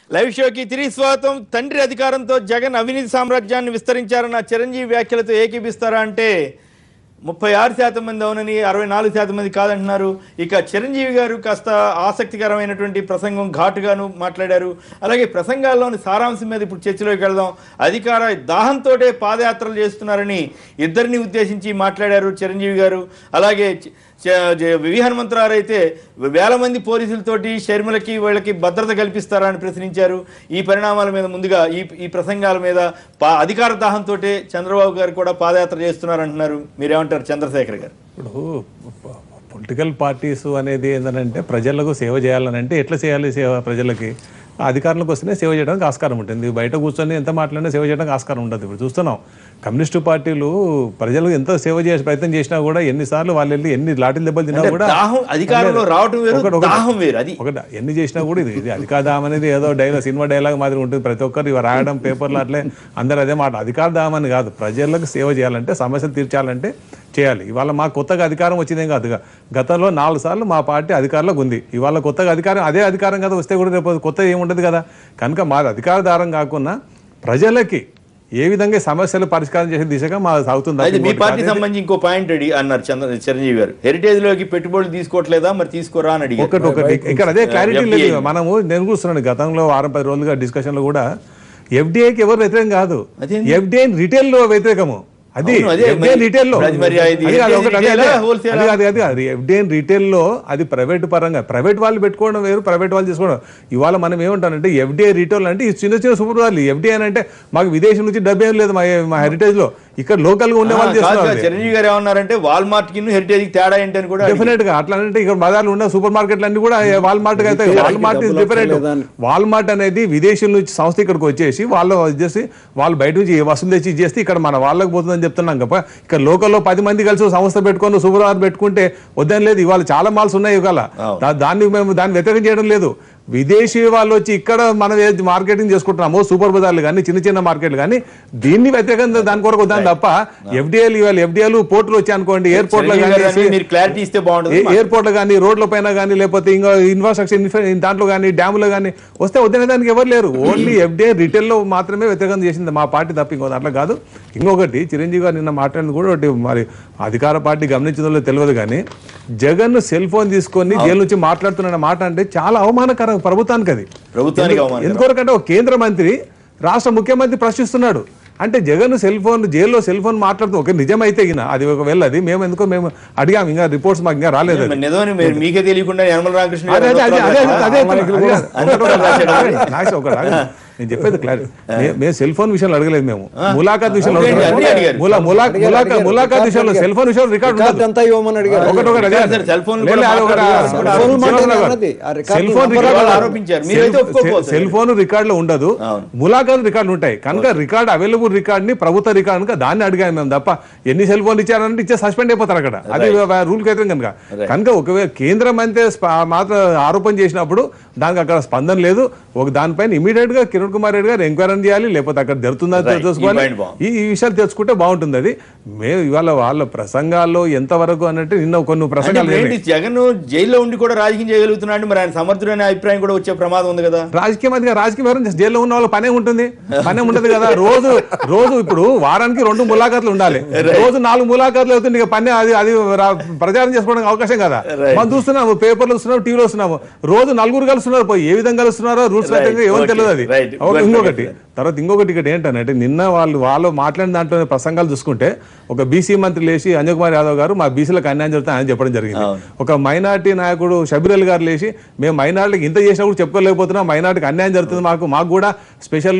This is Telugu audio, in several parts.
లైవ్ షోకి తిరిగి స్వాగతం తండ్రి అధికారంతో జగన్ అవినీతి సామ్రాజ్యాన్ని విస్తరించారన్న చిరంజీవి వ్యాఖ్యలతో ఏకీపిస్తారా అంటే ముప్పై ఆరు శాతం మంది అవునని అరవై నాలుగు శాతం మంది కాదంటున్నారు ఇక చిరంజీవి గారు కాస్త ఆసక్తికరమైనటువంటి ప్రసంగం ఘాటుగాను మాట్లాడారు అలాగే ప్రసంగాల్లోని సారాంశం మీద ఇప్పుడు చర్చలోకి వెళ్దాం అధికార దాహంతో పాదయాత్రలు చేస్తున్నారని ఇద్దరిని ఉద్దేశించి మాట్లాడారు చిరంజీవి గారు అలాగే చ- చ- జ- వి హనుమంతరావు అయితే వేల మంది పోలీసులతోటి షర్మిలకి వీళ్ళకి భద్రత కల్పిస్తారా అని ప్రశ్నించారు ఈ పరిణామాల మీద ముందుగా ఈ ఈ ప్రసంగాల మీద పా అధికార దాహంతో చంద్రబాబు గారు కూడా పాదయాత్ర చేస్తున్నారంటున్నారు మీరేమంటారు చంద్రశేఖర్ గారు ఇప్పుడు పొలిటికల్ పార్టీస్ అనేది ఏంటంటే ప్రజలకు సేవ చేయాలని అంటే ఎట్లా చేయాలి సేవ ప్రజలకి ఆ అధికారంలోకి వస్తేనే సేవ చేయడానికి ఆస్కారం ఉంటుంది బయట కూర్చొని ఎంత మాట్లాడినా సేవ చేయడానికి ఆస్కారం ఉంటుంది ఇప్పుడు చూస్తున్నాం కమ్యూనిస్టు పార్టీలు ప్రజలకు ఎంత సేవ చేసే ప్రయత్నం చేసినా కూడా ఎన్నిసార్లు వాళ్ళు వెళ్ళి ఎన్ని లాఠీలు దెబ్బలు తిన్నా కూడా దాహం అధికారంలో రావటం వేరు ఒకటి- ఒకటి- దాహం వేరు అది ఒకటి ఎన్ని చేసినా కూడా ఇది ఇది అధికార దాహం అనేది ఏదో డైలాగ్ సినిమా డైలాగ్ మాదిరి ఉంటుంది ప్రతి ఒక్కరు ఇవి రాయడం పేపర్లు అట్లే అందరూ అదే మాట అధికార దాహం అని కాదు ప్రజలకు సేవ చేయాలంటే సమస్యలు తీర్చాలంటే చేయాలి ఇవాళ మా కొత్తగా అధికారం వచ్చిందేం కాదు గతంలో నాలుగు సార్లు మా పార్టీ అధికారంలోకి ఉంది ఇవాళ కొత్తగా అధికారం అదే అధికారం కదా వస్తే కూడా రేపు కొత్త ఏముండదు కదా కనుక మాది అధికార దారం కాకుండా ప్రజలకి ఏ విధంగా సమస్యలు పరిష్కారం చేసే దిశగా మా సాగుతుంది అయితే మీ ఇంకోటి పార్టీ కాదు. సంబంధించి ఇంకో పాయింట్ అడి అన్నారు చంద్ర చిరంజీవి గారు హెరిటేజ్ లోకి పెట్టుబడులు తీసుకోవట్లేదా మరి తీసుకోరా అని అడిగారు ఒకటి ఒకటి ఇక్కడ అదే క్లారిటీ FDI. లేదు మనము నేను కూర్చున్నాను గతంలో వారం పది రోజులుగా డిస్కషన్ లో కూడా ఎఫ్డిఐకి ఎవరు వ్యతిరేకం కాదు అదేంది? ఎఫ్డిఐ రిటైల్ లో వ్యతిరేకము అది అవును, అదే ఎఫ్డిఐ మరి- రిటైల్ లో అది మరి అది అది కాదు, ఒకటి అదే, retail అదే. ఆ, wholesale ఆ? అది కాదు, అది కాదు ఎఫ్డిఐ రిటైల్ లో అది ప్రైవేట్ పరంగా ప్రైవేట్ వాళ్ళు పెట్టుకోవడం వేరు ప్రైవేట్ వాళ్ళు తీసుకోవడం ఇవాళ మనం ఏమంటానంటే ఎఫ్డిఐ రిటైల్ అంటే ఈ చిన్న చిన్న సూపర్ వాళ్ళు ఎఫ్డిఐ అంటే మాకు విదేశం నుంచి డబ్బు ఏం లేదు మా మా హెరిటేజ్ లో ఇక్కడ లోకల్ గా ఉండే ఆ, వాళ్ళు కాదు, చేస్తున్నారు కాదు, అది. చిరంజీవి గారు ఏమన్నారంటే వాల్మార్ట్ కి హెరిటేజ్ కి తేడా ఏంటి అని కూడా అడిగారు. డెఫినెట్ గా అట్లా అంటే ఇక్కడ బజార్లు ఉన్న సూపర్ మార్కెట్లు అన్ని కూడా వాల్మార్ట్ అయితే వాల్మార్ట్ ఇస్ డిఫరెంట్ వాల్మార్ట్ అనేది విదేశీయుల నుంచి సంస్థ ఇక్కడికి వచ్చేసి వాళ్ళు చేసి వాళ్ళు బయట నుంచి వసూలు తెచ్చి చేస్తే ఇక్కడ మన వాళ్ళకి పోతుందని చెప్తున్నాం కదా ఇక్కడ లోకల్లో పది మంది కలిసి ఓ సంస్థ పెట్టుకొని సూపర్ మార్కెట్ పెట్టుకుంటే వద్దని లేదు ఇవాళ చాలా మాల్స్ ఉన్నాయి ఇవాళ దా- దాన్ని మేము దాన్ని వ్యతిరేకం చేయడం లేదు విదేశీ వాళ్ళు వచ్చి ఇక్కడ మనం ఏది మార్కెటింగ్ చేసుకుంటున్నామో సూపర్ బజార్లు కానీ చిన్న చిన్న మార్కెట్లు కానీ దీన్ని వ్యతిరేకంగా దాని కొరకు వద్దాం తప్ప ఎఫ్డిఎల్ ఇవాళ ఎఫ్డిఎల్ పోర్టులు వచ్చి అనుకోండి ఎయిర్పోర్ట్ లో చిరంజీవి గారు కానీ అన్నీ మీరు క్లారిటీ ఇస్తే బాగుంటుంది ఏ- ఎయిర్పోర్ట్ కానీ రోడ్ల పైన కానీ లేకపోతే ఇంకా ఇన్ఫ్రాస్ట్రక్చర్ ఇన్ఫ్రా- దాంట్లో కానీ డ్యాములో కానీ వస్తే వద్దనే దానికి ఎవరు లేరు ఓన్లీ ఎఫ్డే రిటైల్లో మాత్రమే వ్యతిరేకం చేసింది మా పార్టీ తప్ప ఇంకో దాంట్లో కాదు ఇంకొకటి చిరంజీవి గారు నిన్న మాట్లాడింది కూడా ఒకటి మరి అధికార పార్టీ గమనించడంలో తెలియదు కానీ జగన్ సెల్ ఫోన్ తీసుకొని జైలు నుంచి మాట్లాడుతున్న మాట అంటే చాలా అవమానకరం ప్రభుత్వానికి అది ప్రభుత్వానికి అవమానకరం. ఎందుకొరకంటే ఒక కేంద్ర మంత్రి రాష్ట్ర ముఖ్యమంత్రి ప్రశ్నిస్తున్నాడు అంటే జగన్ సెల్ ఫోన్ జైల్లో సెల్ ఫోన్ మాట్లాడుతూ ఒక నిజమైతే గిన అది ఒకవేళ అది మేము ఎందుకో మేము అడిగాం ఇంకా రిపోర్ట్స్ మాకు ఇంకా రాలేదు అది. మరి నిజమని మీరు మీకే తెలియకుండా యనమల రామకృష్ణ అదే గారు అదే అదే అదే అదే అన్నారు. అదే అదే ఒకటి ఒకటి ఆగండి. నాగేష్ ఒకటి ఆగండి. నేను చెప్పేది క్లారిటీ మేము సెల్ ఫోన్ విషయంలో అడగలేదు మేము ములాఖాత్ విషయంలో అడిగారు, అడగలేదు. అన్నీ అడిగారు. ములా- ములా- ములాఖా- ములాఖాత్ విషయంలో సెల్ ఫోన్ విషయంలో రికార్డు రికార్డ్ ఉండదు అంతా ఇవ్వమని అడిగారు ఒకటి ఒకటి అదే సార్, సార్, సెల్ ఫోన్లు లేదు, కూడా అది ఒకటి మాట్లాడారు. ఒకటి సెల్ ఫోన్ శివరామ గారు. మాట్లాడారు. ఆ record cell phone number record వాళ్ళు ఉండదు. ఆరోపించారు. మీరైతే సెల్- ఒప్పుకోకపోతే. సెల్ ఫోన్ రికార్డులో ఉండదు అవును. ములాఖాత్ రికార్డులు ఉంటాయి కనుక రికార్డ్ అవైలబుల్ రికార్డ్ ని ప్రభుత్వ రికార్డు కనుక దాన్ని అడిగాము మేము తప్ప ఎన్ని సెల్ ఫోన్లు ఇచ్చారంటే ఇచ్చే సస్పెండ్ అయిపోతారు అక్కడ అది రూల్ వ్యతిరేకం కనుక కనుక ఒకవేళ కేంద్ర మంత్రి స్ప- మాత్రం ఆరోపణ చేసినప్పుడు దానికి అక్కడ స్పందన లేదు ఒక దానిపైన ఇమీడియట్ గా కిరణ్ కుమార్ రెడ్డి గారు ఎంక్వైరీ చేయాలి లేకపోతే అక్కడ జరుగుతుందా Right. తెలుసుకోవాలి ఈ point బాగుంది. ఈ ఈ విషయాలు తెలుసుకుంటే బాగుంటుంది అది మేము ఇవాళ వాళ్ళ ప్రసంగాల్లో ఎంతవరకు అన్నట్టు నిన్న కొన్ని అంటే ప్రసంగాలు ఇప్పుడు ఏంటి జగన్ జైల్లో ఉండి కూడా రాజకీయం చేయగలుగుతున్నాడు మరి ఆయన సమర్థుడు అనే అభిప్రాయం కూడా వచ్చే ప్రమాదం ఉంది కదా రాజకీయం అది కాదు. రాజకీయం ఎవరైనా జైల్లో ఉన్న వాళ్ళ పనే ఉంటుంది పనే ఉండదు కదా రోజు రోజు ఇప్పుడు వారానికి రెండు ములాఖాతులు ఉండాలి రోజు నాలుగు ములాఖాతులు అవుతుంది ఇక పని అది అది రా- ప్రచారం చేసుకోవడానికి అవకాశం కదా మనం చూస్తున్నాము పేపర్లు వస్తున్నాము టీవీలో వస్తున్నాము రోజు నలుగురు కలుస్తున్నారు పోయి ఏ విధంగా కలుస్తున్నారో రూల్స్ Right. ఎవరు Okay. తెలియదు అది Right. ఒక- Good ఇంకొకటి point. తర్వాత ఇంకొకటి ఇక్కడ ఏంటంటే నిన్న వాళ్ళు వాళ్ళు మాట్లాడిన దాంట్లో ప్రసంగాలు చూసుకుంటే ఒక బీసీ మంత్రి లేచి అంజయ్ కుమార్ యాదవ్ గారు మా బీసీలకు అన్యాయం జరుగుతుంది ఆయన చెప్పడం జరిగింది అవును. ఒక మైనార్టీ నాయకుడు షబీరల్ గారు లేచి మేము మైనార్టీకి ఇంత చేసినా కూడా చెప్పుకోలేకపోతున్నాం మైనార్టీకి అన్యాయం జరుగుతుంది మాకు మాకు కూడా స్పెషల్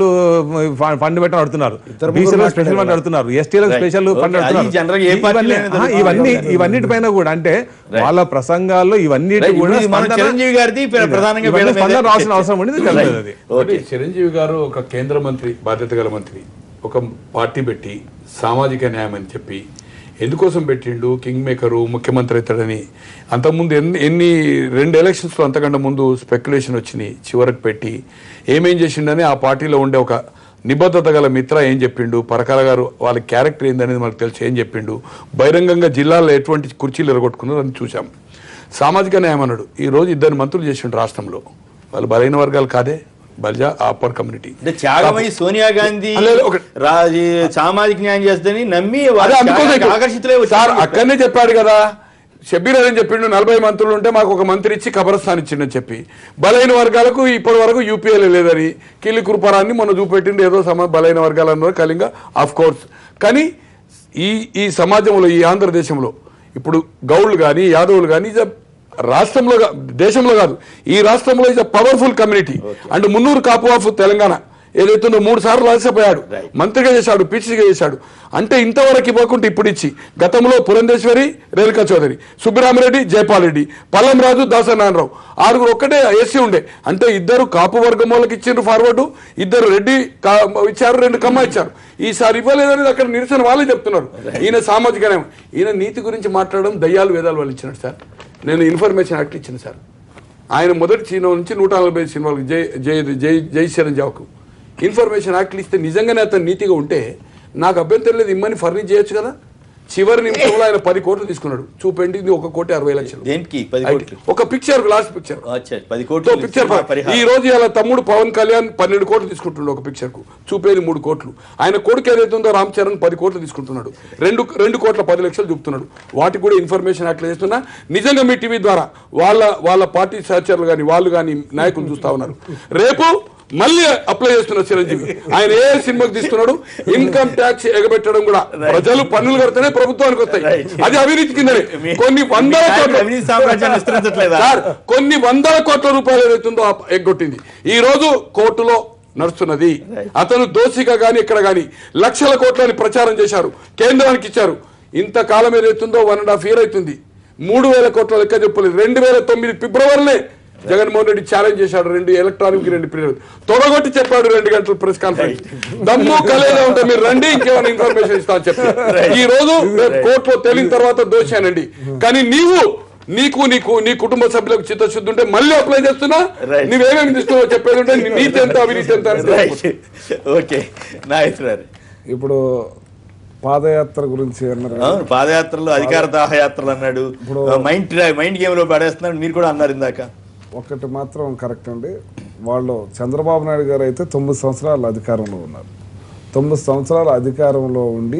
ఫండ్ పెట్టని అడుగుతున్నారు బీసీలకు స్పెషల్ ఫండ్ అడుగుతున్నారు ఎస్టీలకు స్పెషల్ Okay. ఫండ్ అది అడుగుతున్నారు general గా ఏ ఇవన్నీ- పార్టీలో అయినా ఆ, జరుగుతుంది. ఇవన్నీ ఇవన్నిటిపైన కూడా అంటే వాళ్ళ ప్రసంగాల్లో ఇవన్నిటి Right. కూడా ఇది మన స్పందన- చిరంజీవి గారిది ప్ర- ప్రధానంగా ఇవన్నీ వీళ్ళ మీదే స్పందన రావాల్సిన అవసరం ఉండేది తెలియదు అది ఓకే ఒకటి చిరంజీవి గారు ఒక కేంద్ర మంత్రి బాధ్యత గల మంత్రి ఒక పార్టీ పెట్టి సామాజిక న్యాయం అని చెప్పి ఎందుకోసం పెట్టిండు కింగ్ మేకరు ముఖ్యమంత్రి అవుతాడని అంతకుముందు ఎన్ని ఎన్ని రెండు ఎలక్షన్స్లో అంతకంటే ముందు స్పెక్యులేషన్ వచ్చినాయి చివరకు పెట్టి ఏమేం చేసిండని ఆ పార్టీలో ఉండే ఒక నిబద్ధత గల మిత్ర ఏం చెప్పిండు పరకాల గారు వాళ్ళ క్యారెక్టర్ ఏందనేది మనకు తెలిసి ఏం చెప్పిండు బహిరంగంగా జిల్లాలో ఎటువంటి కుర్చీలు ఎరగొట్టుకున్నారో అని చూసాం సామాజిక న్యాయం అన్నాడు ఈ రోజు ఇద్దరు మంత్రులు చేసిండు రాష్ట్రంలో వాళ్ళు బలైన వర్గాలు కాదే బలిజా అప్పర్ కమ్యూనిటీ అంటే త్యాగమై సోనియా గాంధీ లేదు, ఒక- రాజీ సామాజిక న్యాయం చేస్తుందని నమ్మి అదే వారి అందుకోసం త్యాగానికి ఆకర్షితులై వచ్చారు. సార్ అక్కడనే చెప్పాడు కదా షబ్బీర్ అని చెప్పిండు నలభై మంత్రులు ఉంటే మాకు ఒక మంత్రి ఇచ్చి కబరస్థాన్ ఇచ్చిండని చెప్పి బలైన వర్గాలకు ఇప్పటి వరకు యూపీఏలో లేదని కిల్లి కురుపరాన్ని మొన్న చూపెట్టిండు ఏదో సమ బలైన వర్గాలు అన్నారు కళింగ ఆఫ్ కోర్స్ కానీ ఈ ఈ సమాజంలో ఈ ఆంధ్రదేశంలో ఇప్పుడు గౌళ్ళు కానీ యాదవులు కానీ ఇజ్ రాష్ట్రంలో గా- దేశంలో కాదు ఈ రాష్ట్రంలో is a powerful community and Munnuru Kapu of Telangana ఏదైతుందో మూడు సార్లు రాజ్యసభయాడు మంత్రిగా చేశాడు పీసీగా చేశాడు అంటే ఇంతవరకు ఇవ్వకుండా ఇప్పుడు ఇచ్చి గతంలో పురంధేశ్వరి రేణుకా చౌదరి సుబ్బరామిరెడ్డి జైపాల్ రెడ్డి పల్లం రాజు దాసనారాయణరావు ఆరుగురు ఒక్కటే ఎస్సీ ఉండే అంటే ఇద్దరు కాపు వర్గం వాళ్ళకి ఇచ్చిండ్రు ఫార్వర్డ్ ఇద్దరు రెడ్డి కా- ఇచ్చారు రెండు కమ్మ ఇచ్చారు ఈసారి ఇవ్వలేదని అక్కడ నిరసన వాళ్ళే చెప్తున్నారు ఈయన సామాజిక న్యాయం ఈయన నీతి గురించి మాట్లాడడం దయ్యాలు వేదాలు వాళ్ళు ఇచ్చినాడు సార్ నేను ఇన్ఫర్మేషన్ యాక్ట్ ఇచ్చిన సార్ ఆయన మొదటి సినిమా నుంచి నూట నలభై సినిమాలకు జై జై జై జై చిరంజావుకు ఇన్ఫర్మేషన్ యాక్ట్లు ఇస్తే నిజంగానే అతను నీతిగా ఉంటే నాకు అభ్యంతరం లేదు ఇమ్మని ఫర్నిచ్ చేయొచ్చు కదా చివరి నిమిషంలో ఆయన పది కోట్లు తీసుకున్నాడు చూపండి ఇది ఒక కోటి అరవై లక్షలు దేనికి పది కోట్లు ఒక పిక్చర్ లాస్ట్ పిక్చర్ అచ్చా, పది తో కోట్లు పిక్చర్ సినిమా పరిహారం. ఈ రోజు ఇలా తమ్ముడు పవన్ కళ్యాణ్ పన్నెండు కోట్లు తీసుకుంటున్నాడు ఒక పిక్చర్ కు చూపేది మూడు కోట్లు ఆయన కొడుకు ఏదైతే ఉందో రామ్ చరణ్ పది కోట్లు తీసుకుంటున్నాడు రెండు రెండు కోట్ల పది లక్షలు చూపుతున్నాడు వాటికి కూడా ఇన్ఫర్మేషన్ అట్లా చేస్తున్నా నిజంగా మీ టీవీ ద్వారా వాళ్ళ వాళ్ళ పార్టీ సహచరులు కానీ వాళ్ళు కానీ నాయకులు చూస్తా ఉన్నారు రేపు మళ్ళీ అప్లై చేస్తున్నారు చిరంజీవి ఆయన ఏ సినిమాకి తీస్తున్నాడు ఇన్కమ్ ట్యాక్స్ ఎగబెట్టడం కూడా ప్రజలు పన్నులు కడితేనే ప్రభుత్వానికి వస్తాయి అది అవినీతి కిందనే కొన్ని వందల కోట్ల అవినీతి సామ్రాజ్యాన్ని విస్తరించట్లేదా సార్ కొన్ని వందల కోట్ల రూపాయలు ఏదైతుందో ఆ ఎగ్గొట్టింది ఈ రోజు కోర్టులో నడుస్తున్నది అతను దోషిగా గాని ఇక్కడ గాని లక్షల కోట్లని ప్రచారం చేశారు కేంద్రానికి ఇచ్చారు ఇంతకాలం ఏదైతుందో వన్ అండ్ హాఫ్ ఇయర్ అవుతుంది మూడు వేల కోట్ల లెక్క చెప్పలేదు రెండు వేల తొమ్మిది ఫిబ్రవరినే జగన్మోహన్ రెడ్డి ఛాలెంజ్ చేశాడు రెండు ఎలక్ట్రానిక్ రెండు పీరియడ్ తొడగొట్టి చెప్పాడు రెండు గంటల ప్రెస్ కాన్ఫరెన్స్ దమ్ము కలేదా ఉంటే మీరు రండి ఇంకేమైనా ఇన్ఫర్మేషన్ ఇస్తా అని చెప్పి ఈ రోజు రేపు కోర్టులో తేలిన తర్వాత దోషానండి కానీ నీవు నీకు నీకు నీ కుటుంబ సభ్యులకు చిత్తశుద్ధి ఉంటే మళ్ళీ అప్లై చేస్తున్నా Right. నువ్వేమేమి తీసుకున్నావు చెప్పేది ఉంటే నీ నీతి ఎంత అవినీతి ఎంత అని రైట్ ఓకే నాగేశ్వర ఇప్పుడు పాదయాత్ర గురించి అన్నారు కదా. అవును పాదయాత్రలు అధికార దాహయాత్రలు అన్నాడు మైండ్ మైండ్ గేమ్ లో పడేస్తున్నాడు మీరు కూడా అన్నారు ఇందాక ఒకటి మాత్రం కరెక్ట్ అండి వాళ్ళు చంద్రబాబు నాయుడు గారు అయితే తొమ్మిది సంవత్సరాలు అధికారంలో ఉన్నారు తొమ్మిది సంవత్సరాలు అధికారంలో ఉండి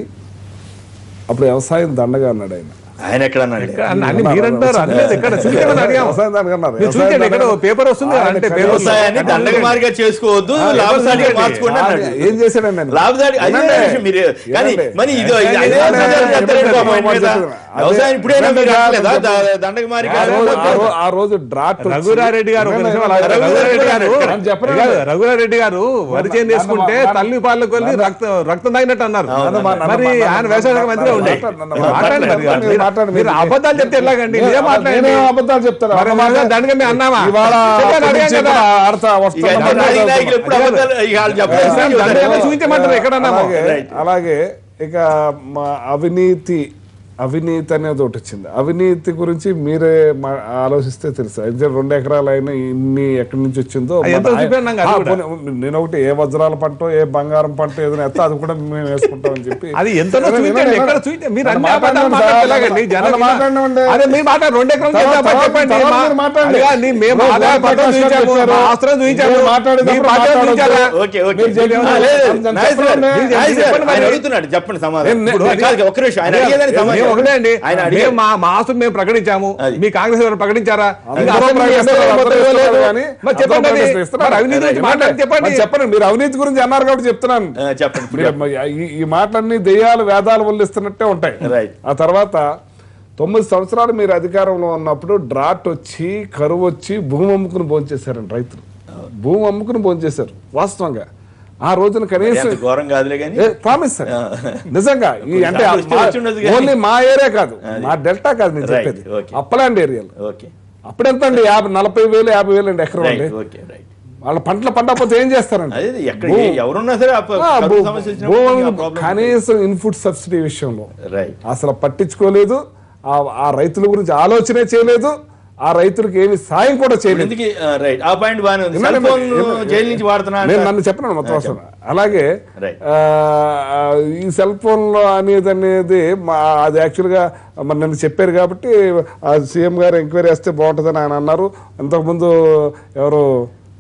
అప్పుడు వ్యవసాయం దండగా అన్నాడు ఆయన ఆయన ఎక్కడ అన్నాడు అన్న- అన్ని మీరంటారు అనలేదు ఎక్కడ చూపించమని అడిగాము వ్యవసాయం దండగా అన్నారు మీరు వ్యవసాయం చూపించండి ఎక్కడ దండగా- పేపర్ వస్తుంది కదా, అంటే పేపర్ వ్యవసాయాన్ని దండకమారిగా చేసుకోవద్దు లాభసాటిగా మార్చుకోండి అన్నాడు ఆయన ఏం చేశాడండి ఆయన? లాభసాటి అది వినండి. విషయం మీరు కానీ వినండి. మరి ఇది ఇది అదే వినండి. ప్రజలు చెప్తారు పాపం ఆయన మీద. అదే- వ్యవసాయం ఇప్పుడైనా మీరు వినండి. అనలేదా? ద- దండకమారిగా ఆ రోజు- ఆ రోజు- ఆ రోజు డ్రాట్ వచ్చి- రఘురారెడ్డి గారు ఒక నిమిషం అలా- వినండి. రఘురారెడ్డి గారు నన్ను చెప్పనండి. కాదు, రఘురారెడ్డి గారు వరి చేను తీసుకుంటే నన్ను- తల్లి పాలకు వెళ్ళి రక్తం రక్తం తాగినట్టు అన్నారు నన్ను మా- నన్ను మరి మా- ఆయన వ్యవసాయ శాఖ మంత్రి నన్ను ఉండే మాట్లాడు, నన్ను మీరు మాట్లాడండి మరి. మాట్లాడు, మీరు- మాట్లాడు, మీరు మీరు- అబద్ధాలు చెప్తే ఎలాగండి నిజం మాట్లాడండి నేనే అబద్ధాలు చెప్తాను మరి అబద్ధాలు మనం దండగా మేము అన్నామా ఇవాళ చెప్పాను, అడిగాను చెప్పిన కదా. ఆడతా ఇక వస్తున్నా రాజకీయ నాయకులు ఎప్పుడు అబద్ధాలు ఇక వాళ్ళు చెప్పలేదు. దండ ఏమో చూపించమంటారు ఎక్కడన్నామో అలాగే Right. అలాగే ఇక మా అవినీతి అవినీతి అనేది ఒకటి వచ్చింది అవినీతి గురించి మీరే మా- ఆలోచిస్తే తెలుసు అయితే రెండు ఎకరాలు అయినా ఇన్ని ఎక్కడి నుంచి వచ్చిందో అది ఎంత మన- చూపాను నాకు అది ఆ, కూడా. పోనీ, నేను ఒకటి ఏ వజ్రాల పంట ఏ బంగారం పంట ఏదైనా ఎత్తా అది కూడా మేము వేసుకుంటామని చెప్పి అది ఎంతనో వినండి, చూపించండి వినండి. ఎక్కడ చూపించండి మీరు నన్ను అన్ని అబద్ధాలు మాట్లాడండి మాట్లాడితే సార్. ఎలాగండి జనం నన్ను మాట్లాడండి. అదే మీరు మాట్లాడు రెండు ఎకరాలు తర్వాత- చేద్దామా తర్వాత- చెప్పండి తర్వాత మా- మీరు మాట్లాడండి. అది కాదు, మేము మీరు ఆదాయ పత్రం ప్రకాష్ గారు చూపించాము చెప్పారు. మా ఆస్తులను చూపించాము మీరు మాట్లాడేటప్పుడు మీ బాధ్యత మాట్లాడొద్దు. చూపించాలా? ఓకే ఓకే మీరు చెప్పండి. ఆ, లేదు, నేను నాయక్ సార్, చెప్పండి. నాయక్ మీరు సార్, చెప్పండి ఆయన మరి. అడుగుతున్నాడు చెప్పండి సమాధానం నేను- ఇప్పుడు నేను- కాదు, ఒక్క నిమిషం ఆయన అడిగేదానికి మేము సమాధానం ఒకటే అండి ఆయన మేము అడిగారు మా మా ఆస్తులు మేము ప్రకటించాము అది. మీ కాంగ్రెస్ వారు ప్రకటించారా అందరూ ఇంకా అసెంబ్లీ ప్రకటిస్తారు, చేస్తే అందరూ మొత్తం ఇస్తున్నారు లేదు. కానీ మరి అందరూ చెప్పండి అది. ప్రకటిస్తారు. మరి అవినీతి గురించి మాట్లాడి చెప్పండి మరి చెప్పండి మీరు అవినీతి గురించి అన్నారు కాబట్టి చెప్తున్నాను ఆ, చెప్పండి ఇప్పుడు మీరు మ- ఈ- ఈ మాటలన్నీ దెయ్యాలు వేదాలు వల్లిస్తున్నట్టే ఉంటాయి Right. ఆ తర్వాత తొమ్మిది సంవత్సరాలు మీరు అధికారంలో ఉన్నప్పుడు డ్రాట్ వచ్చి కరువు వచ్చి భూమి అమ్ముకుని భోంచేశారండి రైతులు భూమి అమ్ముకుని భోంచేశారు వాస్తవంగా ఆ రోజున కనీసం ఎంత ఘోరం కాదులే కానీ ప్రామిస్ సార్ నిజంగా ఈ అంటే సార్లు వస్తే వచ్చి ఉండదు కానీ. ఓన్లీ మా ఏరియా కాదు మా డెల్టా కాదు నేను Right, చెప్పేది okay. అప్పలాండ్ ఏరియాలో ఓకే అప్పుడెంత అండి యాభై నలభై వేలు యాభై వేలు అండి ఎకరం అండి రైట్ ఓకే రైట్ వాళ్ళ పంటలు పండకపోతే ఏం చేస్తారండి అదే ఎక్కడ భూ- ఎవరున్నా సరే ఆ ప- ఆ, కరువు భూ- సమస్య వచ్చినప్పుడు భూమి ఇంకా problem కనీసం ఇన్పుట్ సబ్సిడీ విషయంలో రైట్ అసలు పట్టించుకోలేదు ఆ ఆ రైతుల గురించి ఆలోచనే చేయలేదు ఆ రైతులకు ఏమి సాయం కూడా చేయలేదు ఎందుకు రైట్ ఆ పాయింట్ బాగానే ఉంది వినండి, సెల్ ఫోన్ వినండి. జైలు నుంచి వాడుతున్నా నేను నన్ను చెప్పను మొత్తం అసలు అలాగే Right. ఆ, ఆ, ఈ సెల్ ఫోన్ లో అనేది అనేది మా అది యాక్చువల్గా మరి నన్ను చెప్పారు కాబట్టి ఆ సీఎం గారు ఎంక్వైరీ చేస్తే బాగుంటుందని ఆయన అన్నారు ఇంతకుముందు ఎవరు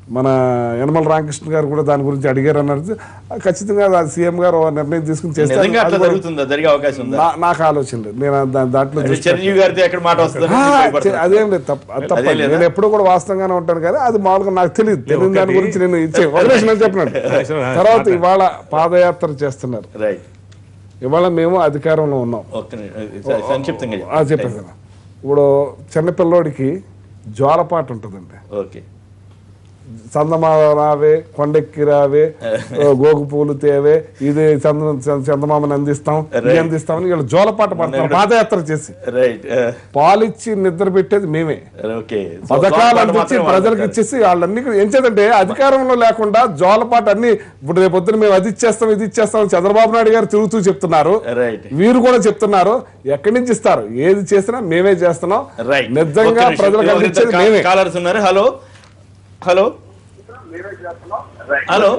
మన యనమల రామకృష్ణ గారు కూడా దాని గురించి అడిగారు అన్నారు ఖచ్చితంగా అది సీఎం గారు ఓ నిర్ణయం తీసుకుని చేస్తే నిజంగా అది అట్లా కూడా జరుగుతుందా జరిగే అవకాశం ఉందా నా- నాకు ఆలోచన లేదు నేను దా- దాంట్లో అంటే దృష్టి చిరంజీవి గారితో ఎక్కడ మాట వస్తుంది ఆ, చే- అదేం లేదు తప్ప అది తప్ప అదేం లేదా? నేను ఎప్పుడు కూడా వాస్తవంగానే ఉంటాను కానీ అది మామూలుగా నాకు తెలియదు తెలియని దాని ఒకటి- గురించి నేను ఇచ్చే ఒక నిమిషం నేను చెప్పినాడు తర్వాత ఇవాళ పాదయాత్ర చేస్తున్నారు రైట్ ఇవాళ మేము అధికారంలో ఉన్నాం ఒక్క నిమిషం. సంక్షిప్తంగా ఆ, చెప్పాను కదా ఇప్పుడు చిన్నపిల్లోడికి జ్వాలపాట ఉంటుందండి ఓకే చందమామ రావే కొండెక్కి రావే ఓ, గోగు పూలు తేవే ఇది చంద చంద- చందమామని అందిస్తాం ఇది Right. అందిస్తామని వీళ్ళు జోలపాట పడతాం పాదయాత్ర చేసి రైట్ పాలిచ్చి నిద్ర పెట్టేది మేమే ఓకే సో పథకాలు జోలపాట అందించి మాత్రమే ప్రజలకు వాడతారు. ఇచ్చేసి వాళ్ళన్ని ఏం చేద్దంటే అధికారంలో లేకుండా జోలపాట అన్ని ఇప్పుడు రేపు పొద్దున మేము అది ఇచ్చేస్తాం ఇది ఇచ్చేస్తాం అని చంద్రబాబు నాయుడు గారు తిరుగుతూ చెప్తున్నారు రైట్ వీరు కూడా చెప్తున్నారు ఎక్కడి నుంచి ఇస్తారు ఏది చేసినా మేమే చేస్తున్నాం రైట్ నిజంగా ప్రజలకు అందించేది మేమే కాలర్స్ ఉన్నారు హలో హలో హలో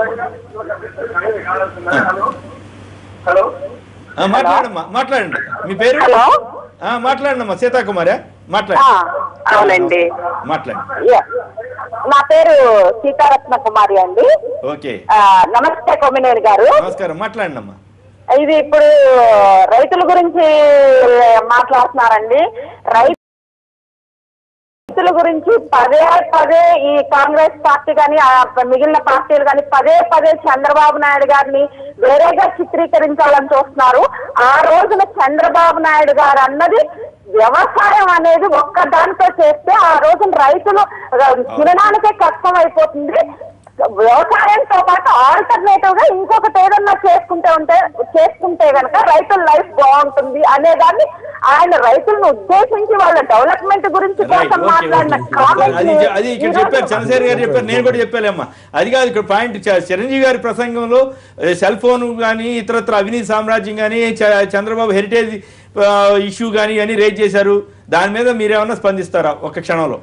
ఆ, మాట్లాడమ్మా మాట్లాడండి మీ పేరు హలో ఆ, మాట్లాడండమ్మా సీతాకుమారా మాట్లాడండి ఆ, అవునండి మాట్లాడండి యా. నా పేరు సీతారత్న కుమారి అండి ఓకే ఆ, నమస్తే కొమ్మినేని గారు నమస్కారం మాట్లాడండి అమ్మా ఇది ఇప్పుడు రైతుల గురించి మాట్లాడుతున్నారండి రైతుల గురించి పదే పదే ఈ కాంగ్రెస్ పార్టీ కానీ మిగిలిన పార్టీలు కానీ పదే పదే చంద్రబాబు నాయుడు గారిని వేరేగా చిత్రీకరించాలని చూస్తున్నారు ఆ రోజున చంద్రబాబు నాయుడు గారు అన్నది వ్యవసాయం అనేది ఒక్క దాంతో చేస్తే ఆ రోజున రైతులు ఆ, తినడానికే కష్టం అయిపోతుంది వ్యవసాయంతో పాటు ఆల్టర్నేటివ్ గా ఇంకొకటి ఏదన్నా చేసుకుంటే ఉంటే చేసుకుంటే గనక రైతుల లైఫ్ బాగుంటుంది అనేదాన్ని ఆయన రైతులను ఉద్దేశించి వాళ్ళ డెవలప్మెంట్ గురించి రైట్ కోసం ఓకే మాట్లాడిన ఓకే. comments అది ని అది ఇక్కడ ఈరోజు- చెప్పారు చంద్రశేఖర్ గారు చెప్పారు నేను కూడా చెప్పాలేమ్మా అది కాదు ఇక్కడ పాయింట్ చ- చిరంజీవి గారి ప్రసంగంలో ఏ, సెల్ ఫోన్ కానీ ఇతరత్ర అవినీతి సామ్రాజ్యం కానీ చ- చంద్రబాబు హెరిటేజ్ ఆ, ఇష్యూ కానీ అని రేజ్ చేశారు దాని మీద మీరేమన్నా స్పందిస్తారా ఒక క్షణంలో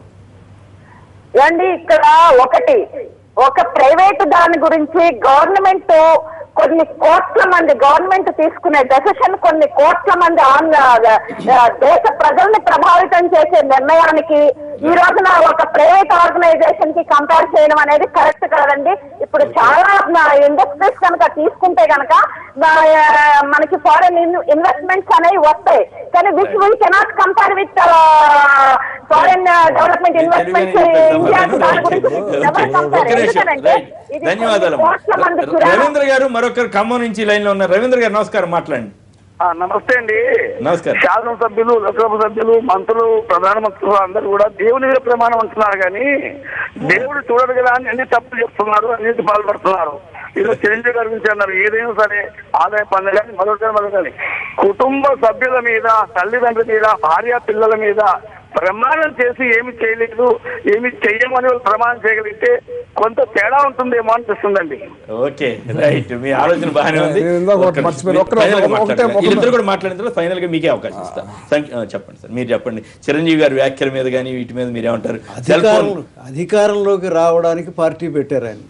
ఏమండి ఇక్కడ ఒకటి ఒక ప్రైవేట్ దాని గురించి గవర్నమెంట్ కొన్ని కోట్ల మంది గవర్నమెంట్ తీసుకునే డెసిషన్ కొన్ని కోట్ల మంది ఆన్ ఆ, దేశ ప్రజల్ని ప్రభావితం చేసే నిర్ణయానికి ఈ రోజున ఒక ప్రైవేట్ ఆర్గనైజేషన్ కి కంపేర్ చేయడం అనేది కరెక్ట్ కాదండి ఇప్పుడు చాలా ఇండస్ట్రీస్ కనుక తీసుకుంటే కనుక మనకి ఫారెన్ ఇన్వెస్ట్మెంట్స్ అనేవి వస్తాయి కానీ which we cannot compare with foreign development investments India దాని గురించి ఎవరు compare? ఒక్క నిమిషం. ఎందుకంటే రైట్. ఇది ధన్యవాదాలు కోట్ల మంది కిరాణా రవీంద్ర గారు మరొకరు ఖమ్మం నుంచి లైన్ లో ఉన్నారు రవీంద్ర గారు నమస్కారం మాట్లాడండి ఆ, నమస్తే అండి నమస్కారం. శాసనసభ్యులు లోక్సభ సభ్యులు మంత్రులు ప్రధానమంత్రులు అందరూ కూడా దేవుని మీద ప్రమాణం అంటున్నారు కానీ దేవుడు చూడరు కదా అని అన్ని తప్పులు చెప్తున్నారు అన్నిటి పాల్పడుతున్నారు ఈరోజు చిరంజీవి గారి గురించి అన్నారు ఏదైనా సరే ఆదాయ పన్ను కానీ మరొకటి మరొకటి కానీ కుటుంబ సభ్యుల మీద తల్లిదండ్రుల మీద భార్య పిల్లల మీద ప్రమాణం చేసి ఏమి చేయలేదు ఏమి చెయ్యమని వాళ్ళు ప్రమాణం చేయగలిగితే కొంత తేడా ఉంటుందేమో అనిపిస్తుందండి ఓకే రైట్ మీ ఆలోచన బాగానే ఉంది నేను ఇందాక ఒకటి ఒక్క మర్చిపోయాను. ఒక్క ఫైనల్ గా ఒకటే- మాట్లాడండి. ఒక- వీళ్ళిద్దరు కూడా మాట్లాడిన తర్వాత ఫైనల్ గా మీకే అవకాశం ఇస్తా సంఖ్య- ఆ, చెప్పండి సార్ మీరు చెప్పండి చిరంజీవి గారి వ్యాఖ్యల మీద కానీ వీటి మీద మీరు ఏమంటారు సెల్ ఫోన్ అధికారం అధికారంలోకి రావడానికి పార్టీ పెట్టారు ఆయన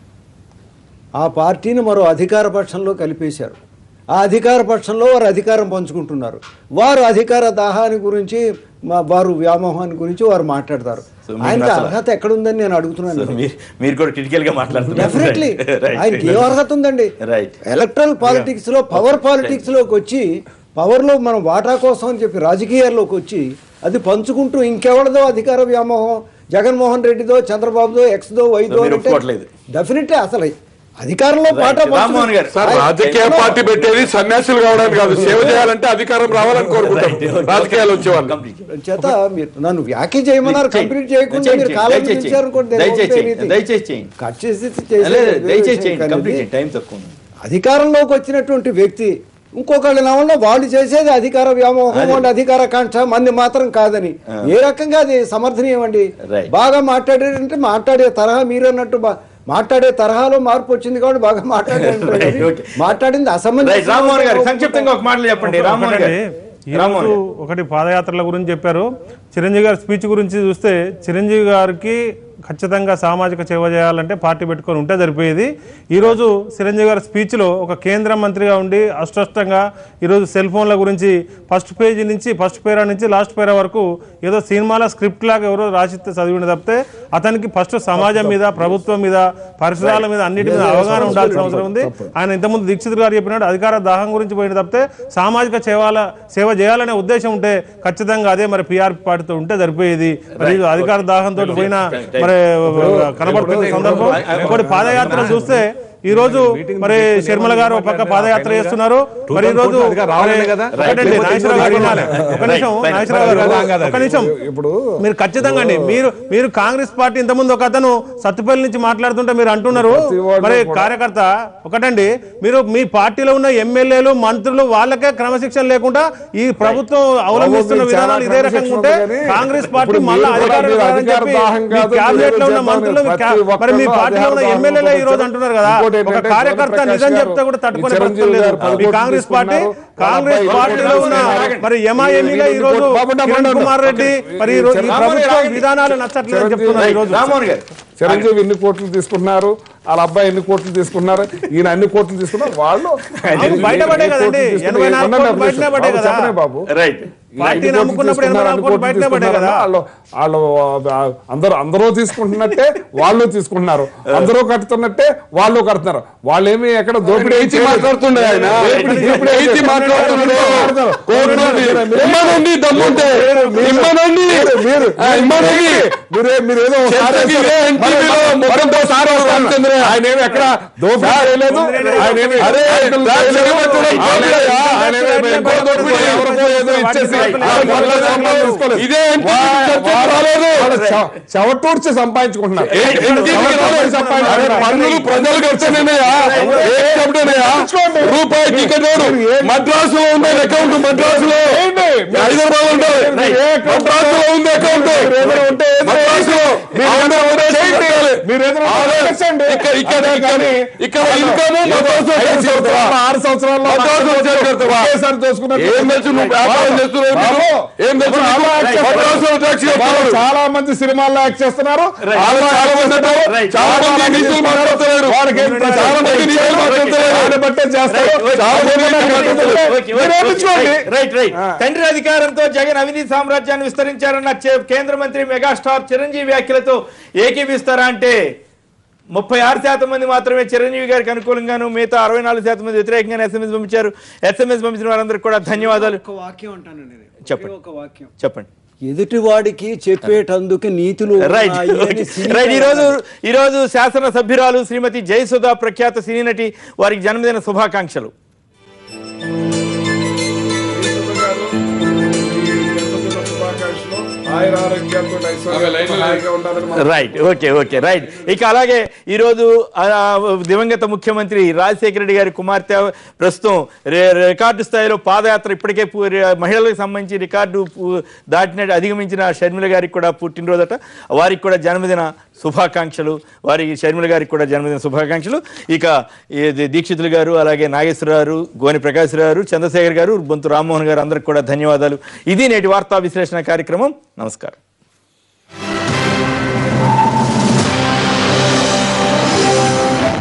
ఆ పార్టీని మరో అధికార పక్షంలో కలిపేశారు ఆ అధికార పక్షంలో వారు అధికారం పంచుకుంటున్నారు వారు అధికార దాహాన్ని గురించి మా వారు వ్యామోహాన్ని గురించి వారు మాట్లాడతారు So, మీకు ఆయనకి నచ్చలా? అర్హత ఎక్కడుందని నేను అడుగుతున్నాను సో మీరు మీరు కూడా క్రిటికల్ గా మాట్లాడుతున్నారు డెఫినెట్లీ Right. ఆయనకి ఏ అర్హత ఉందండి రైట్ ఎలక్ట్రల్ పాలిటిక్స్ లో పవర్ పాలిటిక్స్ లోకి వచ్చి పవర్ లో మనం వాటా కోసం అని చెప్పి రాజకీయాల్లోకి వచ్చి అది పంచుకుంటూ ఇంకెవరిదో అధికార వ్యామోహం జగన్మోహన్ రెడ్డిదో చంద్రబాబుదో ఎక్స్దో వైదో మీరు ఒప్పుకోవట్లేదు. డెఫినెట్లీ అసలు అధికారంలో పాట రామ్మోహన్ గారు సార్ రాజకీయ పార్టీ పెట్టేది సన్యాసులు కావడానికి కాదు సేవ చేయాలంటే అధికారం రావాలని కోరుకుంటారు రాజకీయాలు వచ్చేవాళ్ళు Complete. చేత మీరు నన్ను వ్యాఖ్య చేయమన్నారు చేయండి. కంప్లీట్ చేయకుండా చేయండి, మీరు కాలం దయచేసి పిలిచారు అనుకోండి, నేను దయచేసి ఒప్పుకోను చేయండి. ఇది. దయచేసి చేయండి కట్ చేసి లేదు, చేసేది లేదు, వేరే దయచేసి విషయం చేయండి కానీ కంప్లీట్ ఇది చేయండి టైం తక్కువ ఉంది అధికారంలోకి వచ్చినటువంటి వ్యక్తి ఇంకొకళ్ళ నవల్లో వాళ్ళు చేసేది అధికార వ్యామోహం అది. వాళ్ళు అధికార కాంక్ష మంది మాత్రం కాదని ఏ రకంగా అది సమర్థనీయమండి Right. బాగా మాట్లాడారంటే మాట్లాడే తరహా మీరు అన్నట్టు బా- మాట్లాడే తరహాలో మార్పు వచ్చింది కాబట్టి బాగా మాట్లాడారు Right, okay. మాట్లాడింది రైట్ అసమంజసం రామ్మోహన్ గారు సంక్షిప్తంగా ఒక మాటలు చెప్పండి రామ్మోహన్ గారు ఈ రామ్మోహన్ రోజు గారు ఒకటి పాదయాత్రల గురించి చెప్పారు చిరంజీవి గారి స్పీచ్ గురించి చూస్తే చిరంజీవి గారికి ఖచ్చితంగా సామాజిక సేవ చేయాలంటే పార్టీ పెట్టుకొని ఉంటే సరిపోయేది ఈరోజు చిరంజీవి గారి స్పీచ్లో ఒక కేంద్ర మంత్రిగా ఉండి అస్పష్టంగా ఈరోజు సెల్ ఫోన్ల గురించి ఫస్ట్ పేజీ నుంచి ఫస్ట్ పేరా నుంచి లాస్ట్ పేరా వరకు ఏదో సినిమాల స్క్రిప్ట్ లాగా ఎవరో రాసిస్తే చదివిన తప్పితే అతనికి ఫస్ట్ సమాజం మీద ప్రభుత్వం మీద పరిసరాల మీద అన్నిటి మీద అవగాహన ఉండాల్సిన అవసరం ఉంది ఆయన ఇంతకుముందు దీక్షిత్ గారు చెప్పినట్టు అధికార దాహం గురించి పోయిన తప్పితే సామాజిక సేవాల సేవ చేయాలనే ఉద్దేశం ఉంటే ఖచ్చితంగా అదే మరి పిఆర్ పార్టీతో ఉంటే సరిపోయేది మరి ఇది అధికార దాహంతో పోయిన మరి కనబడుతున్న సందర్భం ఇంకోటి పాదయాత్ర చూస్తే ఈ రోజు మరి శర్మల గారు ఒక పక్క పాదయాత్ర చేస్తున్నారు మరి ఈ రోజు అధికారం రావాలనే కదా? ఒకటండి, నాగేశ్వరరావు గారు వినాలి. ఒక నిమిషం నాగేశ్వరరావు గారు ఒక నిమిషం ఇప్పుడు మీరు ఖచ్చితంగా అండి మీరు మీరు కాంగ్రెస్ పార్టీ ఇంతకుముందు ఒక అతను సత్తుపల్లి నుంచి మాట్లాడుతుంటే మీరు అంటున్నారు ప్రతి వాళ్ళు మరి కూడా- కార్యకర్త ఒకటండి మీరు మీ పార్టీలో ఉన్న ఎమ్మెల్యేలు మంత్రులు వాళ్ళకే క్రమశిక్షణ లేకుండా ఈ ప్రభుత్వం అవలంబిస్తున్న బాబు, మీరు చాలా విధానాలు ఇదే రకంగా క్రమశిక్షణ ఉంటే ఉంది కానీ కాంగ్రెస్ పార్టీ ఇప్పుడు మళ్ళీ మీరు కూడా అధికారం మీరు రావాలని అధికార చెప్పి దాహం మీ కాదు, క్యాబినెట్ లో ఉన్న మీరు మంత్రులు మీ ప్రతి క్యా- మరి మీ ఒక్కరిలో పార్టీలో ఉన్న అధికార ఎమ్మెల్యేలు ఈ రోజు దాహం అంటున్నారు కదా ఇంకోటి ఒక ఏంటంటే కార్యకర్త జగన్ప్రకాష్ నిజం గారు చెప్తే కూడా తట్టుకునే ఈ పరిస్థితి చిరంజీవి లేదు గారు పది మీ కోట్లు కాంగ్రెస్ పార్టీ తీసుకున్నారు. కాంగ్రెస్ వాళ్ళ పార్టీలో అబ్బాయి ఉన్న ఆగండి. మరి ఎంఐఎంఈలో ఈ రోజు బాబు, బాబు, కిరణ్ బాబు, కుమార్ రెడ్డి ఓకే. మరి ఈ రోజు ఈ రామోహన్ ప్రభుత్వ ఆగండి. విధానాలు నచ్చట్లేదని చెప్తున్నారు ఈ రోజు రామ్మోహన్ గారు చిరంజీవి ఎన్ని కోట్లు తీసుకుంటున్నారు వాళ్ళ అబ్బాయి ఎన్ని కోట్లు తీసుకున్నారు ఈయన అన్ని కోట్లు తీసుకున్నారు వాళ్ళు అవును, బయటపడే ఎన్ని కదండి. కోట్లు తీసుకున్నారు? ఎనభై నాలుగు ఏమన్నా కోట్లు బయటనే బాబు, పడ్డాయి కదా. చెప్పనే బాబు రైట్ ఈయన పార్టీని ఎన్ని కోట్లు అమ్ముకున్నప్పుడు తీసుకున్నారు, ఎనభై అన్ని నాలుగు కోట్లు కోట్లు బయటనే పడ్డాయి కదా. తీసుకున్నారన్నా వాళ్ళు వాళ్ళు ఆ, అందరూ అందరూ తీసుకుంటున్నట్టే వాళ్ళు తీసుకుంటున్నారు అందరూ కడుతున్నట్టే వాళ్ళు కడుతున్నారు వాళ్ళు ఏమి ఎక్కడ దోపిడీ ఏచి మాట్లాడుతుండే ఆయన ఇప్పుడు ఏచి మాట్లాడుతున్నాడు కోర్టులోని ఇమ్మనండి దమ్ముంటే ఇమ్మనండి మీరు ఆ, ఇమ్మనండి మీరు మీరు ఏదో ఒకసారి చర్చకి ఇదే NTV లో మొత్తం ఒకసారి రామచంద్ర ఆయన ఏమి ఎక్కడ దోపిడీ చేయలేదు ఆయన ఏమి అరే, అరెస్టులు రాజకీయ చేయలేదు. వ్యక్తులు ఆయన ఏమి- దోపిడీ ఆయన ఏమి ఇంకో దోపిడీ ఎవరికో ఏదో ఇచ్చేసి ఆ పనుల సంబంధం తీసుకోలేదు. ఇదే NTV వా- చర్చకు వా- రాలేదు. వాళ్ళు చవ- చెవటూడ్చి సంపాదించుకుంటున్నారు NTV కి రాలేదు. అరే, పన్నులు ప్రజలకు వచ్చానయ్యా రూపాయి టికెట్ మద్రాసులో ఉంది అకౌంట్ మద్రాసులో హైదరాబాద్ ఉంటుంది మద్రాసులో ఉంది అకౌంట్ మద్రాసులో ఆంధ్ర ప్రదేశ్ పెట్టాలి. మీరు ఏదైనా అదే, చేయండి. ఇక్కడ ఇక్కడ అదే ఇక్కడ కానీ ఇక్కడ ఇన్కమ్ మద్రాసులో ఐదు చేసి పెడతావా? సంవత్సరాలు, ఆరు సంవత్సరాల్లో మద్రాసులో చేసి పెడతావా? ఒకేసారి దోసుకున్నట్టు. ఏం తెలుసు నువ్వు వ్యాపారం చేస్తున్నావు బాబు, నీకు? ఏం తెలుసు ఇప్పుడు నీకు? అలా యాక్ట్ చేస్తున్నారు. మద్రాసులో ట్యాక్సీ బాబు, కడతారు. చాలా మంది సినిమాల్లో యాక్ట్ చేస్తున్నారు వాళ్ళు చాలా మంది అంటారు. చాలా మంది నీతులు మాట్లాడుతున్నారు. వాడికి ఏం తెలుసు? చాలా మంది నీతులు మాట్లాడుతున్నారు. వాడిని బట్టే చేస్తారు చాలా మంది నీతులు మాట్లాడుతున్నారు. మీరు వేయించుకోండి. రైట్ రైట్ తండ్రి అధికారంతో జగన్ అవినీతి సామ్రాజ్యాన్ని విస్తరించారన్న చే- కేంద్ర మంత్రి మెగాస్టార్ చిరంజీవి వ్యాఖ్యలతో ఏకీపిస్తారా అంటే ముప్పై ఆరు శాతం మంది మాత్రమే చిరంజీవి గారికి అనుకూలంగాను మిగతా అరవై నాలుగు శాతం మంది వ్యతిరేకంగా ఎస్ఎంఎస్ పంపించారు ఎస్ఎంఎస్ పంపించిన వారందరికీ కూడా ధన్యవాదాలు ఒక వాక్యం అంటానండి నేను. చెప్పండి. ఒకే ఒక వాక్యం చెప్పండి ఎదుటివాడికి చెప్పేటందుకు నీతులు రైట్ ఉన్నాయి అని సినీ రైట్ ఈ రోజు కళాకారులు. ఈ రోజు శాసన సభ్యురాలు శ్రీమతి జయసుధ ప్రఖ్యాత సినీ నటి వారికి జన్మదిన శుభాకాంక్షలు ఆయన ఆరోగ్యాలతో ఐశ్వర్యంతో హాయిగా ఉండాలని మనం రైట్ ఓకే ఓకే రైట్ ఇక అలాగే ఈరోజు ఆ, దివంగత ముఖ్యమంత్రి రాజశేఖర రెడ్డి గారి కుమార్తె ప్రస్తుతం రే- రికార్డు స్థాయిలో పాదయాత్ర ఇప్పటికే పూ- రి- మహిళలకు సంబంధించి రికార్డు పూ- దాటిన అధిగమించిన షర్మిల గారికి కూడా పుట్టినరోజట వారికి కూడా జన్మదిన శుభాకాంక్షలు వారికి షర్మిల గారికి కూడా జన్మదిన శుభాకాంక్షలు ఇక ఈ దీక్షితులు గారు అలాగే నాగేశ్వర గారు గోని ప్రకాశ్ గారు చంద్రశేఖర్ గారు బొంతు రామ్మోహన్ గారు అందరికి కూడా ధన్యవాదాలు ఇది నేటి వార్తా విశ్లేషణ కార్యక్రమం నమస్కారం